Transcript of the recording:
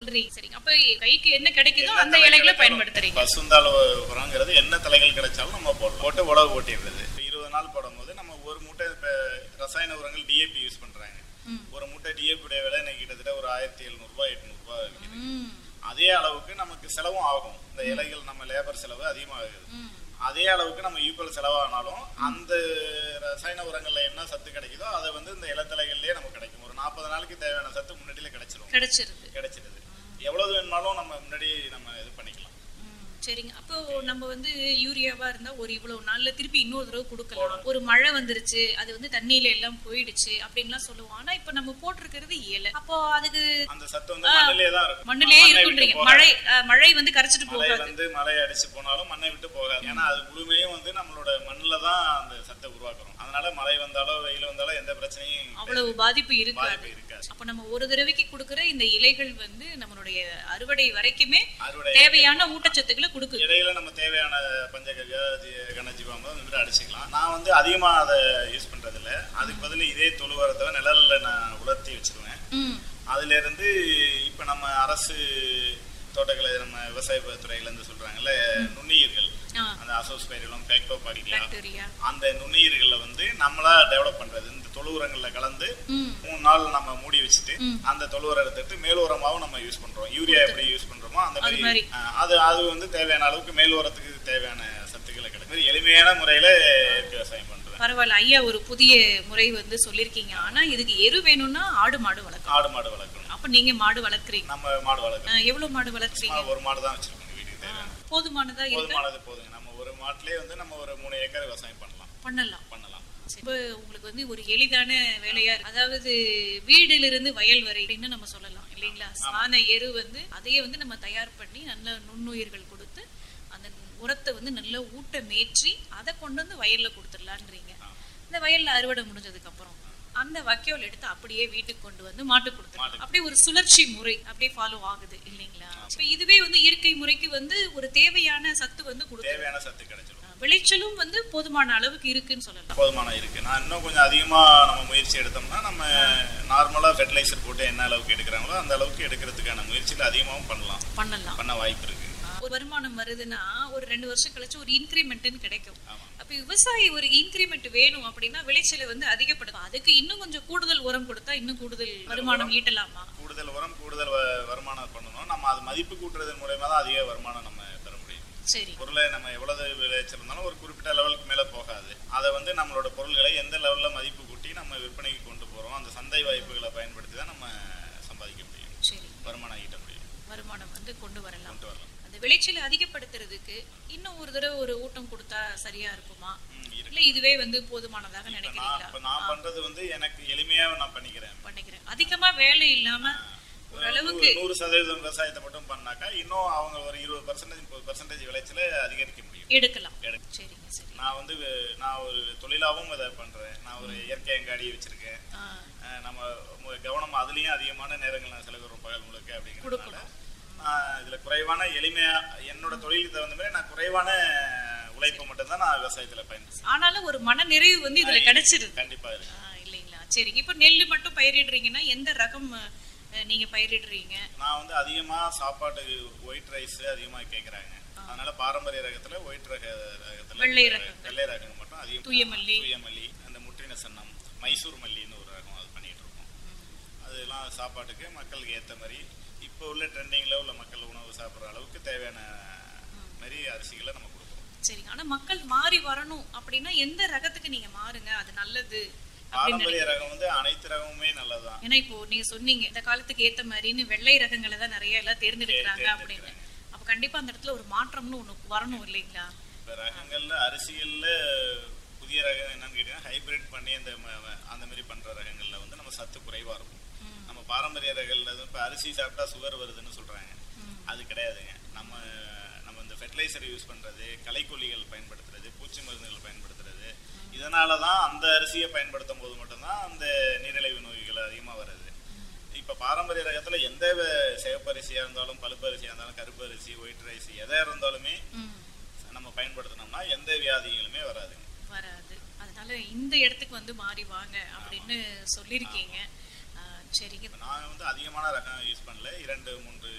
பண்றீங்க சரிங்க அப்ப கைக்கு என்ன கிடைக்குதோ என்ன அந்த தலை இலைகளை கிடைச்சாலும் பயன்படுத்துறீங்க பசுந்தாள் உரங்கிறது என்ன தலைகள் கிடைச்சாலும் நம்ம போடலாம் போட்டு உழவு ஓட்டிடுறது இப்ப இருபது நாள் போடும்போது நம்ம ஒரு மூட்டை இப்ப ரசாயன உரங்கள் டிஏபி யூஸ் பண்றாங்க ம். ஒரு மூட்டை டிஏபி உடைய விலை இன்னைக்கு கிட்டத்தட்ட ஒரு ஆயிரத்தி எழுநூறு ரூபாய் எட்நூறு ரூபாய் விக்குது ம், அதே அளவுக்கு நமக்கு செலவும் ஆகும் இந்த இலைகள் நம்ம லேபர் செலவு அதிகமாகுது ம். அதே அளவுக்கு நம்ம ஈக்குவல் செலவானாலும் அந்த ரசாயன உரங்கள்ல என்ன சத்து கிடைக்குதோ அதை வந்து இந்த இலத்தலைகள்லயே நமக்கு கிடைக்கும் ஒரு நாற்பது நாளைக்கு தேவையான சத்து முன்னாடியில கிடைச்சிரும் கிடைச்சிருது கிடைச்சிருது எவ்வளவு வேணுமாலும் நம்ம முன்னாடி நம்ம இது பண்ணிக்கலாம் ம், சரிங்க அப்போ நம்ம வந்து யூரியாவா இருந்தா ஒரு இவ்வளவு நாள்ல திருப்பி இன்னொரு தடவை கொடுக்கலாம் ஒரு மழை வந்துருச்சு அது வந்து தண்ணியில எல்லாம் போயிடுச்சு அப்படின்லாம் சொல்லுவோம் ஆனா இப்ப நம்ம போட்டிருக்கிறது இலை அப்போ அதுக்கு அந்த சத்து வந்து மண்ணிலே தான் இருக்கும் மண்ணிலே மண்ணை விட்டு இருக்குன்றீங்க போகாது. மழை அஹ், மழை வந்து கரைச்சிட்டு மழை போகாது வந்து மழை அடிச்சு போனாலும் மண்ணை விட்டு போகாது ஏன்னா அது முழுமையும் வந்து நம்மளோட மண்ணுல தான் அந்த சத்தை உருவாக்குறோம் அதனால மழை வந்தாலோ வெயில் வந்தாலோ எந்த பிரச்சனையும் அவ்வளவு பாதிப்பு இருக்காது பாதிப்பு இருக்காது அப்ப நம்ம ஒரு தடவைக்கு கொடுக்கிற இந்த இலைகள் வந்து நம்மளுடைய அறுவடை வரைக்குமே அறுவடை தேவையான ஊட்டச்சத்துக்களை கொடுக்குது இடையில நம்ம தேவையான பஞ்சகவ்யா கணஜீவாம இந்த மாதிரி அடிச்சுக்கலாம் நான் வந்து அதிகமா அதை யூஸ் பண்றது இல்ல அதுக்கு பதில் இதே தொழு உரத்தை நிழல்ல நான் உலர்த்தி வச்சிருவேன் ம் அதுல இருந்து இப்ப நம்ம அரசு தோட்டக்கலை நம்ம விவசாய துறையில இருந்து சொல்றாங்கல்ல நுண்ணுயிர்கள் ஆ. அந்த அசோஸ்பைரிலம் பேக்டோபாக்டீரியா பாக்டீரியா அந்த நுண்ணுயிர்களை வந்து நம்மளா டெவலப் பண்றது இந்த தொழு உரங்கள்ல கலந்து ம் மூணு நாள் நம்ம மூடி வச்சுட்டு ம். அந்த தொழு உரம் எடுத்துட்டு மேல் உரமாவும் நம்ம யூஸ் பண்றோம் யூரியா எப்படி யூஸ் பண்றோமோ அந்த அது மாதிரி. மாதிரி ஆ, அது அது வந்து தேவையான அளவுக்கு மேல் உரத்துக்கு தேவையான சத்துக்களை கிடைக்கும் எளிமையான முறையில இயற்கை விவசாயம் பண்றேன் பரவாயில்ல ஐயா ஒரு புதிய முறை வந்து சொல்லிருக்கீங்க ஆனா இதுக்கு எரு வேணும்னா ஆடு மாடு வளர்க்கணும் ஆடு மாடு வளர்க்கணும் அப்ப நீங்க மாடு வளர்க்குறீங்க நம்ம மாடு வளர்க்கணும் அஹ், எவ்வளவு மாடு வளர்க்குறீங்க சும்மா ஒரு மாடு தான் வச்சிருக்கோம் வீட்டுக்கு தேவையான போதுமானதா இருக்கு போதுமானது போதுங்க நம்ம ஒரு மாட்டுலயே வந்து நம்ம ஒரு மூணு ஏக்கர் விவசாயம் பண்ணலாம் பண்ணலாம் பண்ணலாம் இப்ப உங்களுக்கு வந்து ஒரு எளிதான வேலையா இருக்கு அதாவது வீடுல இருந்து வயல் வரை அப்படின்னு நம்ம சொல்லலாம் இல்லைங்களா சாண எரு வந்து அதையே வந்து நம்ம தயார் பண்ணி நல்ல நுண்ணுயிர்கள் கொடுத்து அந்த உரத்தை வந்து நல்லா ஊட்ட மேற்றி அதை கொண்டு வந்து வயல்ல கொடுத்துடலான்றீங்க இந்த வயல்ல அறுவடை முடிஞ்சதுக்கு அப்புறம் அந்த வக்கையோல் எடுத்து அப்படியே வீட்டுக்கு கொண்டு வந்து மாட்டு கொடுத்துருலாம் அப்படியே ஒரு சுழற்சி முறை அப்படியே ஃபாலோ ஆகுது இல்லைங்களா இப்ப இதுவே வந்து இயற்கை முறைக்கு வந்து ஒரு தேவையான சத்து வந்து கொடுத்து தேவையான சத்து கிடைச்சிடும் விளைச்சலும் வந்து போதுமான அளவுக்கு இருக்குன்னு சொல்லலாம் போதுமான இருக்கு நான் இன்னும் கொஞ்சம் அதிகமா நம்ம முயற்சி எடுத்தோம்னா நம்ம நார்மலா ஃபெர்டிலைசர் போட்டு என்ன அளவுக்கு எடுக்கிறாங்களோ அந்த அளவுக்கு எடுக்கிறதுக்கான முயற்சியில அதிகமாகவும் பண்ணலாம் பண்ணலாம் பண்ண வாய்ப்பு இருக்கு ஒரு வருமானம் வருதுன்னா ஒரு ரெண்டு வருஷம் கழிச்சு ஒரு இன்கிரிமெண்ட்னு கிடைக்கும் ஆமா. அப்ப விவசாயி ஒரு இன்கிரிமெண்ட் வேணும் அப்படின்னா விளைச்சலை வந்து அதிகப்படுத்தும் அதுக்கு இன்னும் கொஞ்சம் கூடுதல் உரம் கொடுத்தா இன்னும் கூடுதல் வருமானம் ஈட்டலாமா கூடுதல் உரம் கூடுதல் வ- வருமானம் பண்ணணும் நம்ம அது மதிப்பு கூட்டுறதன் மூலயமா தான் அதிக வருமானம் நம்ம பெற முடியும் சரி பொருளை நம்ம எவ்வளவு விளைச்சல் இருந்தாலும் ஒரு குறிப்பிட்ட லெவலுக்கு மேல போகாது அதை வந்து நம்மளோட பொருள்களை எந்த லெவல்ல மதிப்பு கூட்டி நம்ம விற்பனைக்கு கொண்டு போறோம் அந்த சந்தை வாய்ப்புகளை பயன்படுத்தி தான் நம்ம சம்பாதிக்க முடியும் சரி வருமானம் ஈட்ட முடியும் வருமானம் வந்து கொண்டு வரலாம் கொண்டு வரலாம் அந்த விளைச்சலை அதிகப்படுத்துறதுக்கு இன்னும் ஒரு தடவை ஒரு ஊட்டம் கொடுத்தா சரியா இருக்குமா ம், இருக்கு. இல்ல இதுவே வந்து போதுமானதாக இப்ப நான் நினைக்கிறீங்களா இப்ப நான் பண்றது வந்து எனக்கு எளிமையா நான் பண்ணிக்கிறேன் பண்ணிக்கிறேன் அதிகமா வேலை இல்லாம ஓரளவுக்கு நூறு- நூறு சதவீதம் விவசாயத்தை மட்டும் பண்ணாக்கா இன்னும் அவங்க ஒரு இருபது பர்சன்டேஜ் முப்பது பர்சன்டேஜ் விளைச்சல அதிகரிக்க முடியும் எடுக்கலாம் எடுக்க- சரிங்க சரி நான் வந்து வே- நான் ஒரு தொழிலாவும் இதை பண்றேன் நான் ஒரு இயற்கை அங்காடி வச்சிருக்கேன் ஆ, அஹ் நம்ம மு- கவனம் அதுலயும் அதிகமான நேரங்கள் நான் செலவிடுறோம் பகல் முழுக்க அப்படிங்கிறதுனால கொடுக்கணும். நான் இதுல குறைவான எளிமையா என்னோட தொழிலுக்கு தகுந்த மாதிரி நான் குறைவான உழைப்பு மட்டும் தான் நான் விவசாயத்துல பயன்படுத்துறேன் ஆனாலும் ஒரு மன நிறைவு வந்து இதுல கிடைச்சிருது கண்டிப்பா இருக்கு ஆ, இல்லைங்களா சரிங்க இப்ப நெல்லு மட்டும் பயிரிடுறீங்கன்னா எந்த ரகம் அஹ், நீங்க பயிரிடுறீங்க நான் வந்து அதிகமா சாப்பாட்டுக்கு ஒயிட் ரைஸ் அதிகமா கேக்குறாங்க அதனால பாரம்பரிய ரகத்துல ஒயிட் ரக ரகத்துல வெள்ளை ரகம். வெள்ளை ரகம் மட்டும் அதிகம் தூய மல்லி. தூய மல்லி அந்த முற்றின சன்னம் மைசூர் மல்லின்னு ஒரு ரகம் அது பண்ணிட்டு இருக்கோம் அதெல்லாம் சாப்பாட்டுக்கு மக்களுக்கு ஏத்த மாதிரி இப்போ உள்ள ட்ரெண்டிங்ல உள்ள மக்கள் உணவு சாப்பிடுற அளவுக்கு தேவையான மாதிரி அரிசிகளை நம்ம கொடுக்குறோம் சரிங்க ஆனா மக்கள் மாறி வரணும் அப்படின்னா எந்த ரகத்துக்கு நீங்க மாறுங்க அது நல்லது அப்படின்னு பாரம்பரிய ரகம் வந்து அனைத்து ரகமுமே நல்லதுதான் ஏன்னா இப்போ நீங்க சொன்னீங்க இந்த காலத்துக்கு ஏத்த மாதிரின்னு வெள்ளை ரகங்களை தான் நிறைய எல்லாம் தேர்ந்தெடுக்கிறாங்க அப்படின்னு அப்ப கண்டிப்பா அந்த இடத்துல ஒரு மாற்றம்னு ஒண்ணு வரணும் இல்லைங்களா இப்ப ரகங்கள்ல அரிசிகள்ல புதிய ரகம் என்னன்னு கேட்டீங்கன்னா ஹைபிரிட் பண்ணி அந்த ம- ம- அந்த மாதிரி பண்ற ரகங்கள்ல வந்து நம்ம சத்து குறைவா இருக்கும் நம்ம பாரம்பரிய ரகங்கள்ல வந்து இப்ப அரிசி சாப்பிட்டா சுகர் வருதுன்னு சொல்றாங்க அது கிடையாதுங்க நம்ம நம்ம இந்த ஃபெர்டிலைசர் யூஸ் பண்றது களைக்கொல்லிகள் பயன்படுத்துறது பூச்சி மருந்துகள் பயன்படுத்துறது இதனால தான் அந்த அரிசியை பயன்படுத்தும் போது மட்டும்தான் அந்த நீரிழிவு நோய்கள் அதிகமா வருது இப்ப பாரம்பரிய ரகத்துல எந்த வ- சிவப்பு அரிசியா இருந்தாலும் பழுப்பு அரிசியா இருந்தாலும் கருப்பு அரிசி ஒயிட் ரைஸ் எதா இருந்தாலுமே ம், நம்ம பயன்படுத்தினோம்னா எந்த வியாதிகளுமே வராதுங்க வராது அதனால இந்த இடத்துக்கு வந்து மாறி வாங்க அப்படின்னு சொல்லியிருக்கீங்க ஆ, சரிங்க இப்ப நான் வந்து அதிகமான ரகம் யூஸ் பண்ணல இரண்டு மூன்று